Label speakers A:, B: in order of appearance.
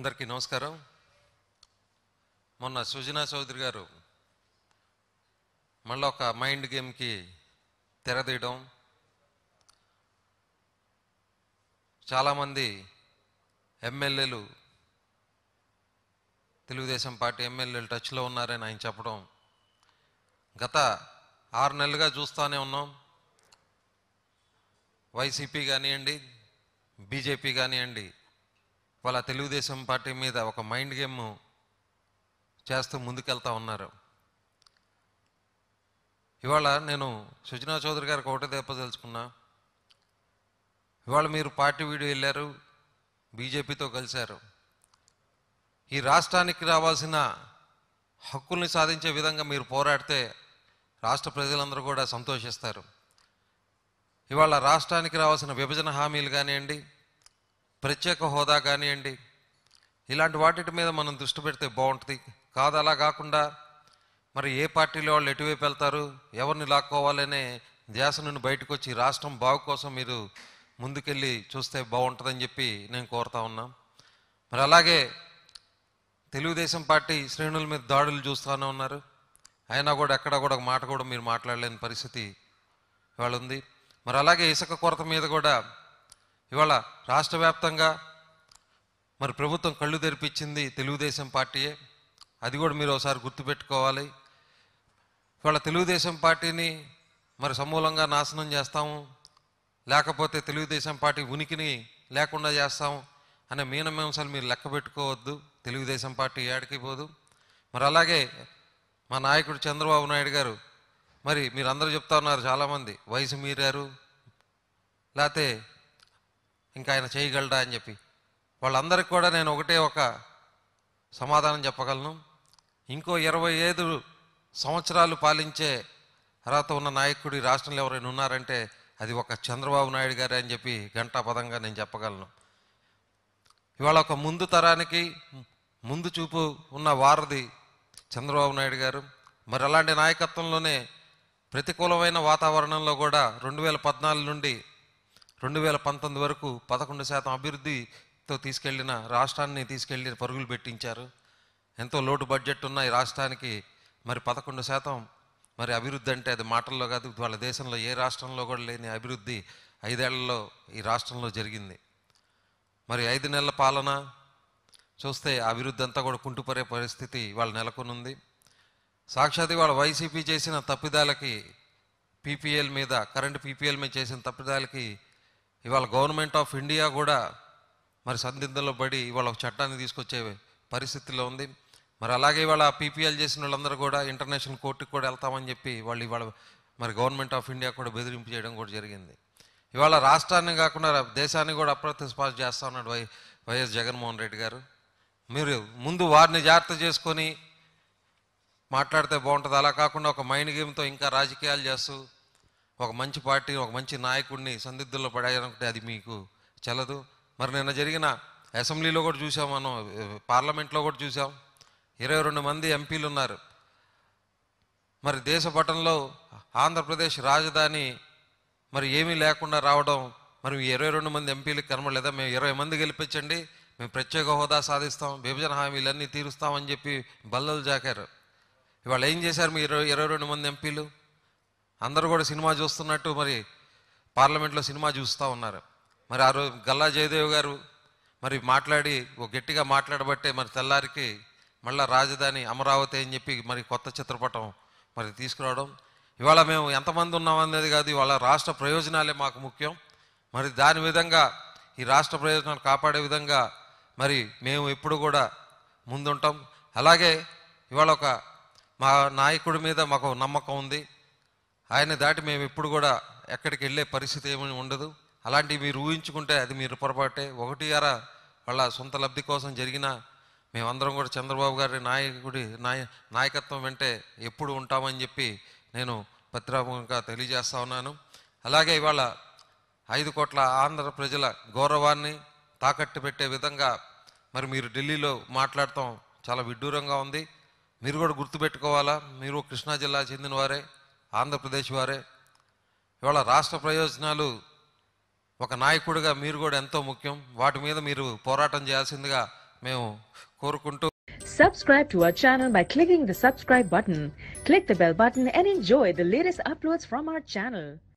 A: అందరికీ నమస్కారం మొన్న సుజనా చౌదరి గారు మళ్ళీ ఒక మైండ్ గేమ్కి తెరదీయడం చాలామంది ఎమ్మెల్యేలు తెలుగుదేశం పార్టీ ఎమ్మెల్యేలు టచ్లో ఉన్నారని ఆయన చెప్పడం గత ఆరు నెలలుగా చూస్తూనే ఉన్నాం వైసీపీ కానివ్వండి బీజేపీ కానివ్వండి వాళ్ళ తెలుగుదేశం పార్టీ మీద ఒక మైండ్ గేమ్ చేస్తూ ముందుకెళ్తా ఉన్నారు ఇవాళ నేను సుజనా చౌదరి గారికి ఒకటే తెప్పదలుచుకున్నా ఇవాళ మీరు పార్టీ వీడియో వెళ్ళారు బీజేపీతో కలిశారు ఈ రాష్ట్రానికి రావాల్సిన హక్కుల్ని సాధించే విధంగా మీరు పోరాడితే రాష్ట్ర ప్రజలందరూ కూడా సంతోషిస్తారు ఇవాళ రాష్ట్రానికి రావాల్సిన విభజన హామీలు కానివ్వండి ప్రత్యేక హోదా కానివ్వండి ఇలాంటి వాటి మీద మనం దృష్టి పెడితే బాగుంటుంది కాదు అలా కాకుండా మరి ఏ పార్టీలో వాళ్ళు ఎటువైపు వెళ్తారు ఎవరిని లాక్కోవాలనే ధ్యాస నుండి బయటకు వచ్చి రాష్ట్రం బాగు కోసం మీరు ముందుకెళ్ళి చూస్తే బాగుంటుందని చెప్పి నేను కోరుతా ఉన్నా మరి అలాగే తెలుగుదేశం పార్టీ శ్రేణుల మీద దాడులు చూస్తూనే ఉన్నారు అయినా కూడా ఎక్కడా కూడా ఒక మాట కూడా మీరు మాట్లాడలేని పరిస్థితి ఇవాళ ఉంది మరి అలాగే ఇసుక కొరత మీద కూడా ఇవాళ రాష్ట్ర వ్యాప్తంగా మరి ప్రభుత్వం కళ్ళు తెరిపించింది తెలుగుదేశం పార్టీయే అది కూడా మీరు ఒకసారి గుర్తుపెట్టుకోవాలి ఇవాళ తెలుగుదేశం పార్టీని మరి సమూలంగా నాశనం చేస్తాము లేకపోతే తెలుగుదేశం పార్టీ ఉనికిని లేకుండా చేస్తాం అనే మీనమేంసాలు మీరు లెక్క పెట్టుకోవద్దు తెలుగుదేశం పార్టీ ఏడికి పోదు మరి అలాగే మా నాయకుడు చంద్రబాబు నాయుడు గారు మరి మీరు అందరూ చెప్తా ఉన్నారు చాలామంది వయసు మీరారు లేకపోతే ఇంకా ఆయన చేయగలడా అని చెప్పి వాళ్ళందరికీ కూడా నేను ఒకటే ఒక సమాధానం చెప్పగలను ఇంకో ఇరవై ఐదు సంవత్సరాలు పాలించే అర్హత ఉన్న నాయకుడు ఈ రాష్ట్రంలో ఎవరైనా ఉన్నారంటే అది ఒక చంద్రబాబు నాయుడు గారే అని చెప్పి ఘంటాపదంగా నేను చెప్పగలను ఇవాళ ఒక ముందు తరానికి ముందు చూపు ఉన్న వారధి చంద్రబాబు నాయుడు గారు మరి అలాంటి నాయకత్వంలోనే ప్రతికూలమైన వాతావరణంలో కూడా రెండు వేల పద్నాలుగు నుండి రెండు వేల పంతొమ్మిది వరకు పదకొండు శాతం అభివృద్ధితో తీసుకెళ్లిన రాష్ట్రాన్ని తీసుకెళ్లి పరుగులు పెట్టించారు ఎంతో లోటు బడ్జెట్ ఉన్న ఈ రాష్ట్రానికి మరి పదకొండు శాతం మరి అభివృద్ధి అంటే అది మాటల్లో కాదు వాళ్ళ దేశంలో ఏ రాష్ట్రంలో కూడా లేని అభివృద్ధి ఐదేళ్లలో ఈ రాష్ట్రంలో జరిగింది మరి ఐదు నెలల పాలన చూస్తే ఆ అభివృద్ధి అంతా కూడా కుంటుపడే పరిస్థితి వాళ్ళ నెలకొనుంది సాక్షాత్ వాళ్ళ వైసీపీ చేసిన తప్పిదాలకి పీపీఎల్ మీద కరెంట్ పీపీఎల్ మీద చేసిన తప్పిదాలకి ఇవాళ గవర్నమెంట్ ఆఫ్ ఇండియా కూడా మరి సందిగ్ధంలో పడి ఇవాళ ఒక చట్టాన్ని తీసుకొచ్చే పరిస్థితిలో ఉంది మరి అలాగే ఇవాళ పీపీఎల్ చేసిన వాళ్ళందరూ కూడా ఇంటర్నేషనల్ కోర్టుకి కూడా వెళ్తామని చెప్పి వాళ్ళు ఇవాళ మరి గవర్నమెంట్ ఆఫ్ ఇండియా కూడా బెదిరింపు చేయడం కూడా జరిగింది ఇవాళ రాష్ట్రాన్ని కాకుండా దేశాన్ని కూడా అప్రతిష్పాస్ చేస్తా ఉన్నాడు వై వైఎస్ జగన్మోహన్ రెడ్డి గారు మీరు ముందు వారిని జాగ్రత్త చేసుకొని మాట్లాడితే బాగుంటుంది అలా కాకుండా ఒక మైండ్ గేమ్తో ఇంకా రాజకీయాలు చేస్తూ ఒక మంచి పార్టీ ఒక మంచి నాయకుడిని సందిగ్ధంలో పడాలనుకుంటే అది మీకు చెల్లదు మరి నిన్న జరిగిన అసెంబ్లీలో కూడా చూసాం మనం పార్లమెంట్లో కూడా చూసాం ఇరవై రెండు మంది ఎంపీలు ఉన్నారు మరి దేశ పటంలో ఆంధ్రప్రదేశ్ రాజధాని మరి ఏమీ లేకుండా రావడం మరి ఈ ఇరవై రెండు మంది ఎంపీలకు కనబడలేదా మేము ఇరవై మంది గెలిపించండి మేము ప్రత్యేక హోదా సాధిస్తాం విభజన హామీలన్నీ తీరుస్తామని చెప్పి బల్లలు జాకారు ఇవాళ ఏం చేశారు మీ ఇరవై ఇరవై రెండు మంది ఎంపీలు అందరూ కూడా సినిమా చూస్తున్నట్టు మరి పార్లమెంట్లో సినిమా చూస్తూ ఉన్నారు మరి ఆ రోజు గల్లా జయదేవ్ గారు మరి మాట్లాడి ఒక గట్టిగా మాట్లాడబట్టే మరి తెల్లారికి మళ్ళా రాజధాని అమరావతి అని చెప్పి మరి కొత్త చిత్రపటం మరి తీసుకురావడం ఇవాళ మేము ఎంతమంది ఉన్నామనేది కాదు ఇవాళ రాష్ట్ర ప్రయోజనాలే మాకు ముఖ్యం మరి దాని విధంగా ఈ రాష్ట్ర ప్రయోజనాలు కాపాడే విధంగా మరి మేము ఎప్పుడు కూడా ముందుంటాం అలాగే ఇవాళ ఒక మా నాయకుడి మీద మాకు నమ్మకం ఉంది ఆయన దాటి మేము ఎప్పుడు కూడా ఎక్కడికి వెళ్ళే పరిస్థితి ఏమీ ఉండదు అలాంటివి మీరు ఊహించుకుంటే అది మీరు పొరపాటే ఒకటి అర వాళ్ళ సొంత లబ్ధి కోసం జరిగిన మేమందరం కూడా చంద్రబాబు గారి నాయకుడి నాయ నాయకత్వం వెంటే ఎప్పుడు ఉంటామని చెప్పి నేను పత్రికాముఖంగా తెలియజేస్తా ఉన్నాను అలాగే ఇవాళ ఐదు కోట్ల ఆంధ్ర ప్రజల గౌరవాన్ని తాకట్టు పెట్టే విధంగా మరి మీరు ఢిల్లీలో మాట్లాడటం చాలా విడ్డూరంగా ఉంది మీరు కూడా గుర్తుపెట్టుకోవాలా మీరు కృష్ణా జిల్లా చెందిన వారే ఆంధ్రప్రదేశ్ వారే ఇవాళ రాష్ట్ర ప్రయోజనాలు ఒక నాయకుడిగా మీరు కూడా ఎంతో ముఖ్యం వాటి మీద మీరు పోరాటం చేయాల్సిందిగా మేము కోరుకుంటూ
B: Subscribe to our channel by clicking the subscribe button. Click the bell button and enjoy the latest uploads from our channel.